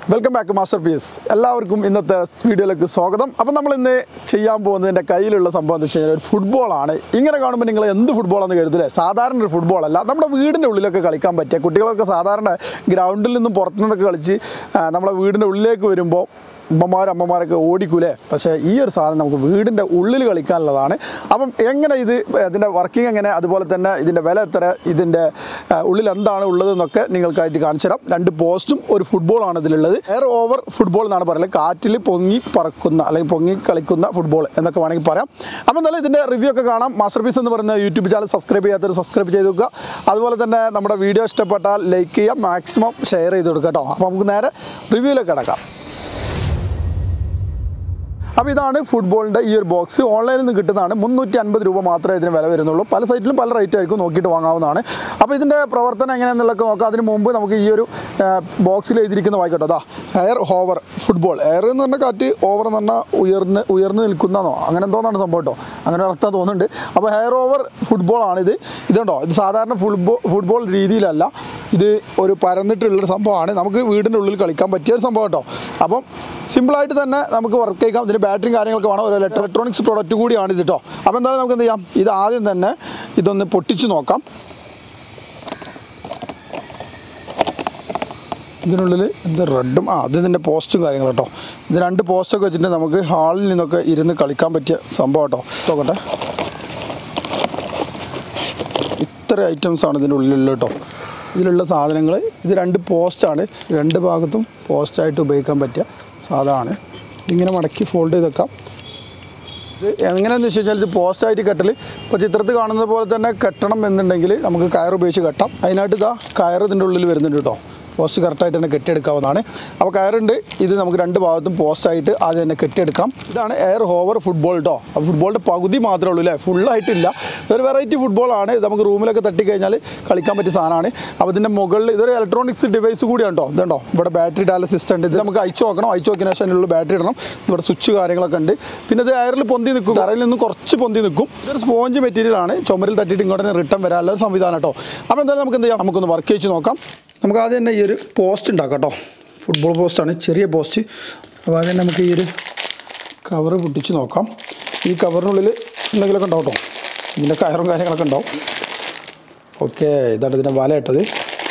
Welcome back master piece എല്ലാവർക്കും ഇന്നത്തെ വീഡിയോയിലേക്ക് സ്വാഗതം അപ്പം നമ്മൾ ഇന്ന് ചെയ്യാൻ പോകുന്നതിൻ്റെ കയ്യിലുള്ള സംഭവം എന്ന് വെച്ച് കഴിഞ്ഞാൽ ഒരു ഫുട്ബോളാണ് ഇങ്ങനെ കാണുമ്പോൾ നിങ്ങൾ എന്ത് ഫുട്ബോളാണെന്ന് കരുതൂലേ സാധാരണ ഒരു ഫുട്ബോളല്ല നമ്മുടെ വീടിൻ്റെ ഉള്ളിലൊക്കെ കളിക്കാൻ പറ്റിയ കുട്ടികളൊക്കെ സാധാരണ ഗ്രൗണ്ടിൽ നിന്നും പുറത്തു നിന്നൊക്കെ കളിച്ച് ആ, നമ്മളെ വീടിൻ്റെ ഉള്ളിലേക്ക് വരുമ്പോൾ ഉമ്മമാരും അമ്മമാരൊക്കെ ഓടിക്കൂലേ പക്ഷേ ഈ ഒരു സാധനം നമുക്ക് വീടിൻ്റെ ഉള്ളിൽ കളിക്കാനുള്ളതാണ് അപ്പം എങ്ങനെ ഇത് ഇതിൻ്റെ വർക്കിംഗ് എങ്ങനെ അതുപോലെ തന്നെ ഇതിൻ്റെ വില എത്ര ഇതിൻ്റെ ആ, ഉള്ളിൽ എന്താണ് ഉള്ളതെന്നൊക്കെ നിങ്ങൾക്കായിട്ട് കാണിച്ചു തരാം രണ്ട് പോസ്റ്റും ഒരു ഫുട്ബോളാണ് ഇതിലുള്ളത് എയർ ഓവർ ഫുട്ബോൾ എന്നാണ് പറയുന്നത് കാറ്റിൽ പൊങ്ങി പറക്കുന്ന അല്ലെങ്കിൽ പൊങ്ങി കളിക്കുന്ന ഫുട്ബോൾ എന്നൊക്കെ വേണമെങ്കിൽ പറയാം അപ്പോൾ എന്തായാലും ഇതിൻ്റെ റിവ്യൂ ഒക്കെ കാണാം മാസ്റ്റർ പീസ് എന്ന് പറയുന്ന യൂട്യൂബ് ചാനൽ സബ്സ്ക്രൈബ് ചെയ്യാത്തവർ സബ്സ്ക്രൈബ് ചെയ്ത് വെക്കുക അതുപോലെ തന്നെ നമ്മുടെ വീഡിയോ ഇഷ്ടപ്പെട്ടാൽ ലൈക്ക് ചെയ്യുക മാക്സിമം ഷെയർ ചെയ്ത് കൊടുക്കുക കേട്ടോ അപ്പോൾ നമുക്ക് നേരെ റിവ്യൂയിലേക്ക് കിടക്കാം അപ്പോൾ ഇതാണ് ഫുട്ബോളിൻ്റെ ഈ ഒരു ബോക്സ് ഓൺലൈനിൽ നിന്ന് കിട്ടുന്നതാണ് മുന്നൂറ്റി അൻപത് രൂപ മാത്രമേ ഇതിന് വില വരുന്നുള്ളൂ പല സൈറ്റിലും പല റേറ്റ് ആയിരിക്കും നോക്കിയിട്ട് വാങ്ങാവുന്നതാണ് അപ്പോൾ ഇതിൻ്റെ പ്രവർത്തനം എങ്ങനെയാണെന്നുള്ളതൊക്കെ നോക്കാം അതിന് മുമ്പ് നമുക്ക് ഈ ഒരു ബോക്സിൽ എഴുതിയിരിക്കുന്ന വായിക്കട്ടോ അതാ എയർ ഹോവർ ഫുട്ബോൾ എയർ എന്ന് പറഞ്ഞാൽ കാറ്റ് ഓവർ എന്ന് പറഞ്ഞാൽ ഉയർന്ന് ഉയർന്ന് നിൽക്കുന്നതോ അങ്ങനെ എന്തോന്നാണ് സംഭവം കേട്ടോ അങ്ങനെ ഒരു അർത്ഥം തോന്നുന്നുണ്ട് അപ്പോൾ ഹെയർ ഓവർ ഫുട്ബോളാണിത് ഇതുണ്ടോ ഇത് സാധാരണ ഫുട്ബോൾ ഫുട്ബോൾ രീതിയിലല്ല ഇത് ഒരു പരന്നിട്ടുള്ളൊരു സംഭവമാണ് നമുക്ക് വീടിൻ്റെ ഉള്ളിൽ കളിക്കാൻ പറ്റിയ ഒരു സംഭവം കേട്ടോ അപ്പം സിമ്പിളായിട്ട് തന്നെ നമുക്ക് വർക്ക് ചെയ്യാം ഇതിന് ബാറ്ററിയും കാര്യങ്ങളൊക്കെ വേണം ഒരു ഇലക്ട്രോണിക്സ് പ്രോഡക്റ്റ് കൂടിയാണ് ഇത് കേട്ടോ അപ്പോൾ എന്തായാലും നമുക്ക് എന്ത് ചെയ്യാം ഇത് ആദ്യം തന്നെ ഇതൊന്ന് പൊട്ടിച്ച് നോക്കാം ഇതിനുള്ളിൽ എന്ത് റെഡും ആ അത് ഇതിൻ്റെ പോസ്റ്റും കാര്യങ്ങളും കേട്ടോ ഇത് രണ്ട് പോസ്റ്റൊക്കെ വെച്ചിട്ട് നമുക്ക് ഹാളിൽ നിന്നൊക്കെ ഇരുന്ന് കളിക്കാൻ പറ്റിയ സംഭവം കേട്ടോ നോക്കട്ടെ ഇത്ര ഐറ്റംസ് ആണ് ഇതിൻ്റെ ഉള്ളിലുള്ള കേട്ടോ ഇതിലുള്ള സാധനങ്ങൾ ഇത് രണ്ട് പോസ്റ്റാണ് രണ്ട് ഭാഗത്തും പോസ്റ്റായിട്ട് ഉപയോഗിക്കാൻ പറ്റിയ സാധനമാണ് ഇതിങ്ങനെ മടക്കി ഫോൾഡ് ചെയ്ത് വെക്കാം ഇത് എങ്ങനെയാണെന്ന് വെച്ച് കഴിഞ്ഞാൽ ഇത് പോസ്റ്റായിട്ട് കെട്ടൽ ഇപ്പോൾ ചിത്രത്തിൽ കാണുന്നത് പോലെ തന്നെ കെട്ടണം എന്നുണ്ടെങ്കിൽ നമുക്ക് കയർ ഉപയോഗിച്ച് കെട്ടാം അതിനായിട്ട് ഇതാ കയർ ഇതിൻ്റെ ഉള്ളിൽ വരുന്നുണ്ട് കേട്ടോ പോസ്റ്റ് കറക്റ്റായിട്ട് തന്നെ കെട്ടിയെടുക്കാവുന്നതാണ് അപ്പോൾ കയറുണ്ട് ഇത് നമുക്ക് രണ്ട് ഭാഗത്തും പോസ്റ്റായിട്ട് ആദ്യം തന്നെ കെട്ടിയെടുക്കണം ഇതാണ് എയർ ഹോവർ ഫുട്ബോൾ കേട്ടോ അപ്പോൾ ഫുട്ബോളിൻ്റെ പകുതി മാത്രമേ ഉള്ളൂ അല്ലേ ഫുള്ളായിട്ടില്ല ഇതൊരു വെറൈറ്റി ഫുട്ബോളാണ് ഇത് നമുക്ക് റൂമിലൊക്കെ തട്ടിക്കഴിഞ്ഞാൽ കളിക്കാൻ പറ്റിയ സാധനമാണ് അപ്പോൾ ഇതിൻ്റെ മുകളിൽ ഇതൊരു ഇലക്ട്രോണിക്സ് ഡിവൈസ് കൂടിയാണ് കേട്ടോ ഇതുണ്ടോ ഇവിടെ ബാറ്ററി ഇടാനുള്ള സിസ്റ്റം ഉണ്ട് ഇത് നമുക്ക് അയച്ചു നോക്കണം അയച്ചു നോക്കിയതിന് ശേഷം അതിനുള്ള ബാറ്ററി ഇടണം ഇവിടെ സ്വിച്ച് കാര്യങ്ങളൊക്കെ ഉണ്ട് പിന്നെ ഇത് എയറിൽ പൊന്തി നിൽക്കും തറയിൽ നിന്ന് കുറച്ച് പൊന്തി നിൽക്കും ഇതൊരു സ്പോഞ്ച് മെറ്റീരിയൽ ആണ് ചുമരിൽ തട്ടിയിട്ട് ഇങ്ങോട്ട് റിട്ടേൺ വരാനുള്ള ഒരു സംവിധാനം കേട്ടോ അപ്പോൾ എന്തായാലും നമുക്ക് എന്ത് ചെയ്യാം നമുക്കൊന്ന് വർക്ക് ചെയ്ത് നോക്കാം നമുക്ക് ആദ്യം തന്നെ ഈ ഒരു പോസ്റ്റ് ഉണ്ടാക്കാം കേട്ടോ ഫുട്ബോൾ പോസ്റ്റാണ് ചെറിയ പോസ്റ്റ് അപ്പോൾ ആദ്യം തന്നെ നമുക്ക് ഈ ഒരു കവറ് പൊട്ടിച്ച് നോക്കാം ഈ കവറിനുള്ളിൽ എന്തെങ്കിലുമൊക്കെ ഉണ്ടാവും കേട്ടോ ഇതിൻ്റെ കയറും കാര്യങ്ങളൊക്കെ ഉണ്ടാവും ഓക്കെ ഇതാണ് ഇതിൻ്റെ വല ഇട്ടത്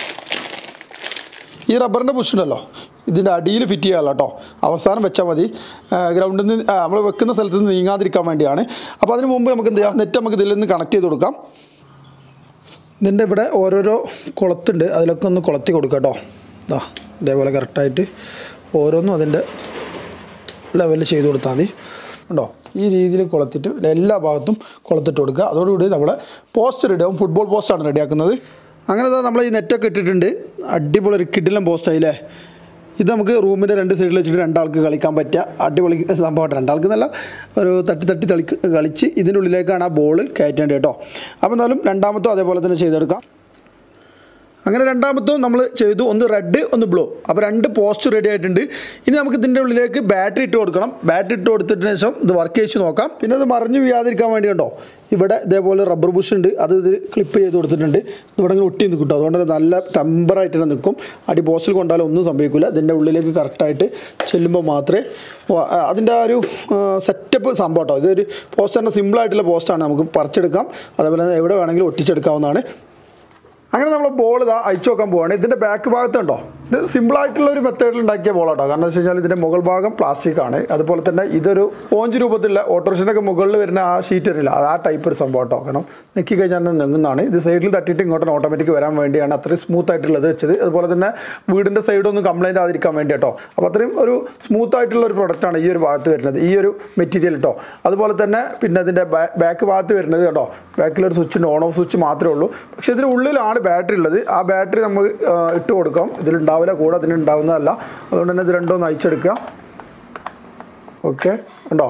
ഈ റബ്ബറിൻ്റെ ബുഷ് ഉണ്ടല്ലോ ഇതിൻ്റെ അടിയിൽ ഫിറ്റ് ചെയ്യാമല്ലോ കേട്ടോ അവസാനം വെച്ചാൽ മതി ഗ്രൗണ്ടിൽ നിന്ന് നമ്മൾ വെക്കുന്ന സ്ഥലത്ത് നിന്ന് നീങ്ങാതിരിക്കാൻ വേണ്ടിയാണ് അപ്പോൾ അതിന് മുമ്പ് നമുക്ക് എന്ത് ചെയ്യാം നെറ്റ് നമുക്ക് ഇതിൽ നിന്ന് കണക്ട് ചെയ്ത് കൊടുക്കാം ഇതിൻ്റെ ഇവിടെ ഓരോരോ കുളത്തുണ്ട് അതിലൊക്കെ ഒന്ന് കുളത്തി കൊടുക്കുക കേട്ടോ ഇതാ ഇതേപോലെ കറക്റ്റായിട്ട് ഓരോന്നും അതിൻ്റെ ലെവലിൽ ചെയ്ത് കൊടുത്താൽ മതി ഉണ്ടോ ഈ രീതിയിൽ കൊളത്തിട്ട് എല്ലാ ഭാഗത്തും കൊളത്തിട്ട് കൊടുക്കുക അതോടുകൂടി നമ്മളെ പോസ്റ്റ് റെഡിയാവും ഫുട്ബോൾ പോസ്റ്റാണ് റെഡിയാക്കുന്നത് അങ്ങനെ ദാ നമ്മൾ ഈ നെറ്റൊക്കെ ഇട്ടിട്ടുണ്ട് അടിപൊളി ഒരു കിഡിലും പോസ്റ്റായില്ലേ ഇത് നമുക്ക് റൂമിൻ്റെ രണ്ട് സൈഡിൽ വെച്ചിട്ട് രണ്ടാൾക്ക് കളിക്കാൻ പറ്റിയ അടിപൊളി സംഭവമായിട്ട് രണ്ടാൾക്ക് എന്നല്ല ഒരു തട്ടി തട്ടി തളി കളിച്ച് ഇതിൻ്റെ ഉള്ളിലേക്കാണ് ആ ബോൾ കയറ്റേണ്ടത് കേട്ടോ അപ്പോൾ എന്നാലും രണ്ടാമത്തും അതേപോലെ തന്നെ ചെയ്തെടുക്കാം അങ്ങനെ രണ്ടാമത്തും നമ്മൾ ചെയ്തു ഒന്ന് റെഡ് ഒന്ന് ബ്ലൂ അപ്പോൾ രണ്ട് പോസ്റ്റ് റെഡി ആയിട്ടുണ്ട് ഇനി നമുക്ക് ഇതിൻ്റെ ഉള്ളിലേക്ക് ബാറ്ററി ഇട്ട് കൊടുക്കണം ബാറ്ററി ഇട്ട് കൊടുത്തതിന് ശേഷം ഇത് വർക്ക് ചെയ്ത് നോക്കാം പിന്നെ അത് മറിഞ്ഞു വീഴാതിരിക്കാൻ വേണ്ടി കണ്ടോ ഇവിടെ ഇതേപോലെ റബ്ബർ ബുഷ് ഉണ്ട് അത് ഇത് ക്ലിപ്പ് ചെയ്ത് കൊടുത്തിട്ടുണ്ട് ഇവിടെ ഇങ്ങനെ ഒട്ടി നിൽക്കും കേട്ടോ അതുകൊണ്ട് തന്നെ നല്ല ടെമ്പറായിട്ട് തന്നെ നിൽക്കും അടി പോസ്റ്റിൽ കൊണ്ടാലും ഒന്നും സംഭവിക്കില്ല ഇതിൻ്റെ ഉള്ളിലേക്ക് കറക്റ്റായിട്ട് ചെല്ലുമ്പോൾ മാത്രമേ വ- ആ, അതിൻ്റെ ആ ഒരു സെറ്റപ്പ് സംഭവം കേട്ടോ ഇതൊരു പോസ്റ്റ് തന്നെ സിമ്പിളായിട്ടുള്ള പോസ്റ്റാണ് നമുക്ക് പറിച്ചെടുക്കാം അതേപോലെ തന്നെ എവിടെ വേണമെങ്കിലും ഒട്ടിച്ചെടുക്കാവുന്നതാണ് അങ്ങനെ നമ്മൾ ബോൾ ഇതാ അയച്ചു നോക്കാൻ പോവാണ് ഇതിൻ്റെ ബാക്ക് ഭാഗത്തുണ്ടോ ഇത് സിമ്പിളായിട്ടുള്ള ഒരു മെത്തേഡിൽ ഉണ്ടാക്കിയ ബോളാട്ടോ കാരണം വെച്ച് കഴിഞ്ഞാൽ ഇതിൻ്റെ മുകൾ ഭാഗം പ്ലാസ്റ്റിക് ആണ് അതുപോലെ തന്നെ ഇതൊരു സ്പോഞ്ച് രൂപത്തിലുള്ള ഓട്ടോറിക്ഷനൊക്കെ മുകളിൽ വരുന്ന ആ ഷീറ്റ് വരില്ല അത് ആ ടൈപ്പ് ഒരു സംഭവം കേട്ടോ കാരണം നെക്കി കഴിഞ്ഞാൽ നെങ്ങുന്നതാണ് ഇത് സൈഡിൽ തട്ടിയിട്ട് ഇങ്ങോട്ട് ഓട്ടോമാറ്റിക് വരാൻ വേണ്ടിയാണ് അത്രയും സ്മൂത്ത് ആയിട്ടുള്ളത് വെച്ചത് അതുപോലെ തന്നെ വീടിൻ്റെ സൈഡൊന്നും കംപ്ലൈൻറ്റ് ആതിരിക്കാൻ വേണ്ടി കേട്ടോ അപ്പോൾ അത്രയും ഒരു സ്മൂത്ത് ആയിട്ടുള്ള ഒരു പ്രൊഡക്റ്റാണ് ഈ ഒരു ഭാഗത്ത് വരുന്നത് ഈ ഒരു മെറ്റീരിയൽ കേട്ടോ അതുപോലെ തന്നെ പിന്നെ അതിൻ്റെ ബാക്ക് ഭാഗത്ത് വരുന്നത് കേട്ടോ ബാക്കിലൊരു സ്വിച്ച് ഉണ്ട് ഓൺ ഓഫ് സ്വിച്ച് മാത്രമേ ഉള്ളൂ പക്ഷേ ഇതിന് ഉള്ളിലാണ് ബാറ്ററി ഉള്ളത് ആ ബാറ്ററി നമ്മൾ ആ, ഇട്ട് കൊടുക്കാം ഇതിലുണ്ടാവില്ല കൂടെ അതിന് ഉണ്ടാവുന്നതല്ല അതുകൊണ്ട് തന്നെ ഇത് രണ്ടൊന്ന് അയച്ചെടുക്കുക ഓക്കെ ഉണ്ടോ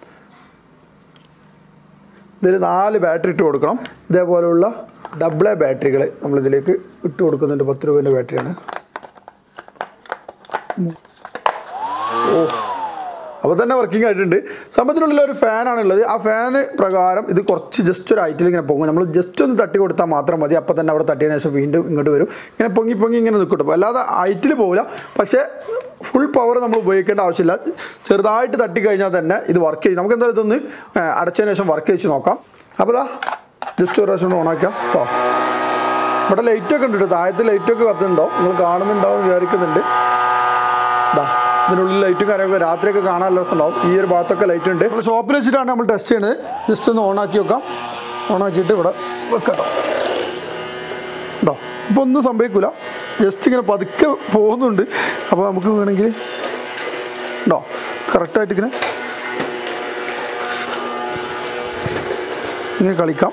ഇതിൽ നാല് ബാറ്ററി ഇട്ട് കൊടുക്കണം ഇതേപോലെയുള്ള ഡബിൾ എ ബാറ്ററികൾ നമ്മളിതിലേക്ക് ഇട്ട് കൊടുക്കുന്നുണ്ട് പത്ത് രൂപേൻ്റെ ബാറ്ററിയാണ് ഓ അപ്പോൾ തന്നെ വർക്കിംഗ് ആയിട്ടുണ്ട് സംഭവത്തിനുള്ളിൽ ഒരു ഫാനാണ് ഉള്ളത് ആ ഫാന് പ്രകാരം ഇത് കുറച്ച് ജസ്റ്റ് ഒരു ഹൈറ്റിൽ ഇങ്ങനെ പോകും നമ്മൾ ജസ്റ്റ് ഒന്ന് തട്ടി കൊടുത്താൽ മാത്രം മതി അപ്പോൾ തന്നെ അവിടെ തട്ടിയതിന് ശേഷം വീണ്ടും ഇങ്ങോട്ട് വരും ഇങ്ങനെ പൊങ്ങി പൊങ്ങി ഇങ്ങനെ നിൽക്കട്ടെ അല്ലാതെ ഹൈറ്റിൽ പോകില്ല പക്ഷേ ഫുൾ പവർ നമ്മൾ ഉപയോഗിക്കേണ്ട ആവശ്യമില്ല ചെറുതായിട്ട് തട്ടിക്കഴിഞ്ഞാൽ തന്നെ ഇത് വർക്ക് ചെയ്യും നമുക്ക് എന്തായാലും ഇതൊന്ന് ആ, അടച്ചതിന് ശേഷം വർക്ക് ചെയ്ച്ച് നോക്കാം അപ്പോൾ ഇതാ ജസ്റ്റ് ഒരു പ്രാവശ്യം ഓൺ ആക്കാം കേട്ടോ ഇവിടെ ലൈറ്റൊക്കെ ഉണ്ട് കേട്ടോ താഴത്ത് ലൈറ്റൊക്കെ കത്തുന്നുണ്ടോ നിങ്ങൾ കാണുന്നുണ്ടാവും എന്ന് വിചാരിക്കുന്നുണ്ട് ഇതാ ഇതിനുള്ളിൽ ലൈറ്റും കാര്യമൊക്കെ രാത്രിയൊക്കെ കാണാൻ നല്ല രസമുണ്ടാവും ഈ ഒരു ഭാഗത്തൊക്കെ ലൈറ്റ് ഉണ്ട് നമ്മൾ ഷോപ്പിൽ വെച്ചിട്ടാണ് നമ്മൾ ടെസ്റ്റ് ചെയ്യുന്നത് ജസ്റ്റ് ഒന്ന് ഓൺ ആക്കി വെക്കാം ഓൺ ആക്കിയിട്ട് ഇവിടെ വെക്കാം ഉണ്ടോ ഇപ്പോൾ ഒന്നും സംഭവിക്കില്ല ജസ്റ്റ് ഇങ്ങനെ പതുക്കെ പോകുന്നുണ്ട് അപ്പോൾ നമുക്ക് വേണമെങ്കിൽ ഉണ്ടോ കറക്റ്റായിട്ട് ഇങ്ങനെ ഇങ്ങനെ കളിക്കാം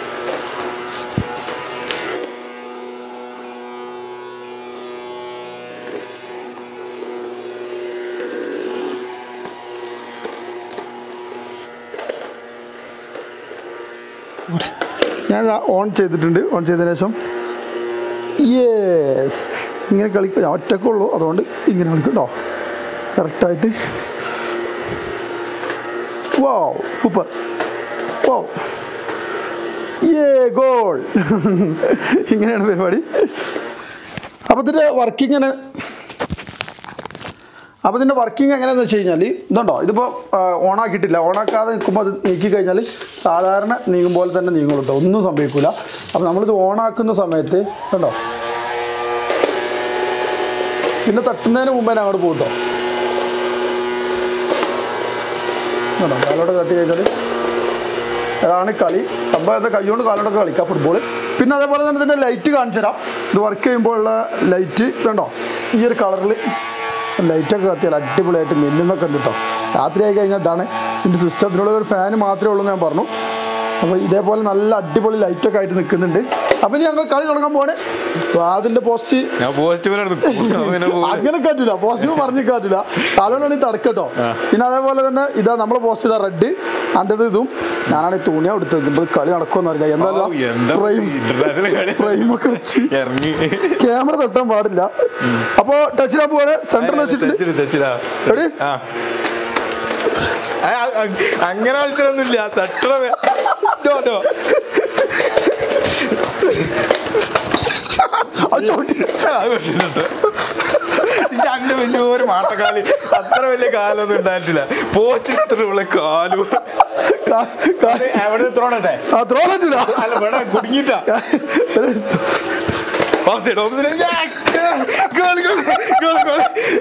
ഞാൻ ഓൺ ചെയ്തിട്ടുണ്ട് ഓൺ ചെയ്തതിന് ശേഷം യേസ് ഇങ്ങനെ കളിക്കും ഞാൻ ഒറ്റക്കുള്ളൂ അതുകൊണ്ട് ഇങ്ങനെ കളിക്കും കേട്ടോ കറക്റ്റായിട്ട് വാവ് സൂപ്പർ വാവ് ഏ ഗോൾ ഇങ്ങനെയാണ് പരിപാടി അപ്പോൾ ഇതിൻ്റെ വർക്കിംഗ് അപ്പോൾ ഇതിൻ്റെ വർക്കിംഗ് എങ്ങനെയാണെന്ന് വെച്ച് കഴിഞ്ഞാൽ ഇതുണ്ടോ ഇതിപ്പോൾ ഓണാക്കിയിട്ടില്ല ഓണാക്കാതെ നിൽക്കുമ്പോൾ അത് നീക്കി കഴിഞ്ഞാൽ സാധാരണ നീങ്ങും പോലെ തന്നെ നീങ്ങുള്ളൂ കേട്ടോ ഒന്നും സംഭവിക്കില്ല അപ്പോൾ നമ്മളിത് ഓണാക്കുന്ന സമയത്ത് കണ്ടോ പിന്നെ തട്ടുന്നതിന് മുമ്പേ ഞാൻ അങ്ങോട്ട് പോകും കേട്ടോ കണ്ടോ കാലോടെ തട്ടി കഴിഞ്ഞാൽ അതാണ് കളി സംഭവം എന്താ കൈകൊണ്ട് കാലോടൊക്കെ കളിക്കാം ഫുട്ബോൾ പിന്നെ അതേപോലെ തന്നെ ഇതിൻ്റെ ലൈറ്റ് കാണിച്ചു തരാം ഇത് വർക്ക് ചെയ്യുമ്പോഴുള്ള ലൈറ്റ് കണ്ടോ ഈ ഒരു കളറിൽ ലൈറ്റൊക്കെ കത്തിയാൽ അടിപൊളിയായിട്ട് മിന്നുന്നൊക്കെ ഉണ്ട് കേട്ടോ രാത്രി ആയി കഴിഞ്ഞാൽ ഇതാണ് ഇതിൻ്റെ സിസ്റ്റത്തിനുള്ള ഒരു ഫാൻ മാത്രമേ ഉള്ളൂ എന്ന് ഞാൻ പറഞ്ഞു അപ്പോൾ ഇതേപോലെ നല്ല അടിപൊളി ലൈറ്റൊക്കെ ആയിട്ട് നിൽക്കുന്നുണ്ട് അപ്പം ഇനി ഞങ്ങൾ കളി തുടങ്ങാൻ പോകണേ അതിൻ്റെ പോസ്റ്റ് ഞാൻ പോസിറ്റീവ് അങ്ങനെ കാറ്റില്ല പോസിറ്റീവ് പറഞ്ഞു കാറ്റില്ല തലോണി തടക്കട്ടോ പിന്നെ അതേപോലെ തന്നെ ഇതാ നമ്മളെ പോസ്റ്റ് ചെയ്ത റെഡ് അൻ്റെത് ഇതും ഞാനാണ് ഈ തുണിയാ എടുത്തത് ഇപ്പോൾ കളി നടക്കുമെന്ന് അറിയില്ല എന്തായാലും ഫ്രെയിം ഇന്റർനാഷണൽ കളി ഫ്രെയിമൊക്കെ വെച്ച് ഇറങ്ങി ക്യാമറ തട്ടാൻ പാടില്ല അപ്പോൾ ടച്ചിലാ പോലെ സെന്ററിൽ വെച്ചിട്ടുണ്ട് തെച്ചില്, തെച്ചിലാ. Ready? ആ. ആ, ആ, ആ, അങ്ങനെ കളിച്ചൊന്നുമില്ല തട്ടണ നോ, നോ. ആ ചവിട്ടി. ആ, അത് കൊണ്ടിട്ടുണ്ട്. ഇത് അങ്ങനെ വലിയൊരു മാട്ടക്കാലി അത്ര വലിയ കാലൊന്നും ഉണ്ടായിട്ടില്ല പോസ്റ്റിന് അത്ര ഉള്ള കാലും കാ- കാ- എവിടെ ത്രോണട്ടെ ആ ത്രോ പറ്റില്ല അല്ല ഇവിടെ കുടുങ്ങിട്ടാ offside offside goal goal goal goal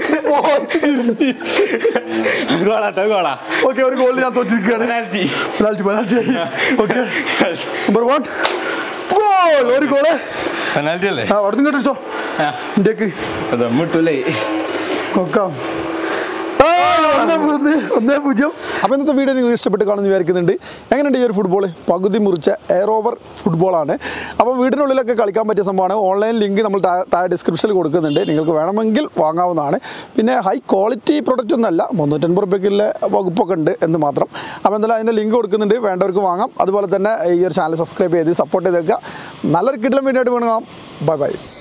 ഗോളാട്ടോ ഗോളാ ഓക്കെ ഒരു ഗോളിൽ ഞാൻ തോറ്റിരിക്കുകയാണ് penalty penalty penalty okay number one goal ഒരു ഗോള് പെനാൽറ്റി അല്ലേ ആ അവിടെ നിന്ന് കേട്ടോ ഇന്ത്യക്ക് ദമ്മിട്ടൂലേ നോക്കാം ആ, ഒന്നേ മൂന്ന്, ഒന്നേ പൂജ്യം അപ്പോൾ ഇന്നത്തെ വീഡിയോ നിങ്ങൾ ഇഷ്ടപ്പെട്ട് കാണുമെന്ന് വിചാരിക്കുന്നുണ്ട് എങ്ങനെയുണ്ട് ഈ ഒരു ഫുട്ബോൾ പകുതി മുറിച്ച എയർ ഓവർ ഫുട്ബോളാണ് അപ്പോൾ വീടിനുള്ളിലൊക്കെ കളിക്കാൻ പറ്റിയ സംഭവമാണ് ഓൺലൈൻ ലിങ്ക് നമ്മൾ താ- താഴെ ഡിസ്ക്രിപ്ഷനിൽ കൊടുക്കുന്നുണ്ട് നിങ്ങൾക്ക് വേണമെങ്കിൽ വാങ്ങാവുന്നതാണ് പിന്നെ ഹൈ ക്വാളിറ്റി പ്രൊഡക്റ്റ് ഒന്നല്ല മുന്നൂറ്റൻപത് റുപ്യക്കുള്ള വകുപ്പൊക്കെ ഉണ്ട് എന്ന് മാത്രം അപ്പോൾ എന്തായാലും അതിൻ്റെ ലിങ്ക് കൊടുക്കുന്നുണ്ട് വേണ്ടവർക്ക് വാങ്ങാം അതുപോലെ തന്നെ ഈ ഒരു ചാനൽ സബ്സ്ക്രൈബ് ചെയ്ത് സപ്പോർട്ട് ചെയ്തേക്കുക നല്ലൊരു കിടലം വീഡിയോ ആയിട്ട് വീണാം ബൈ ബൈ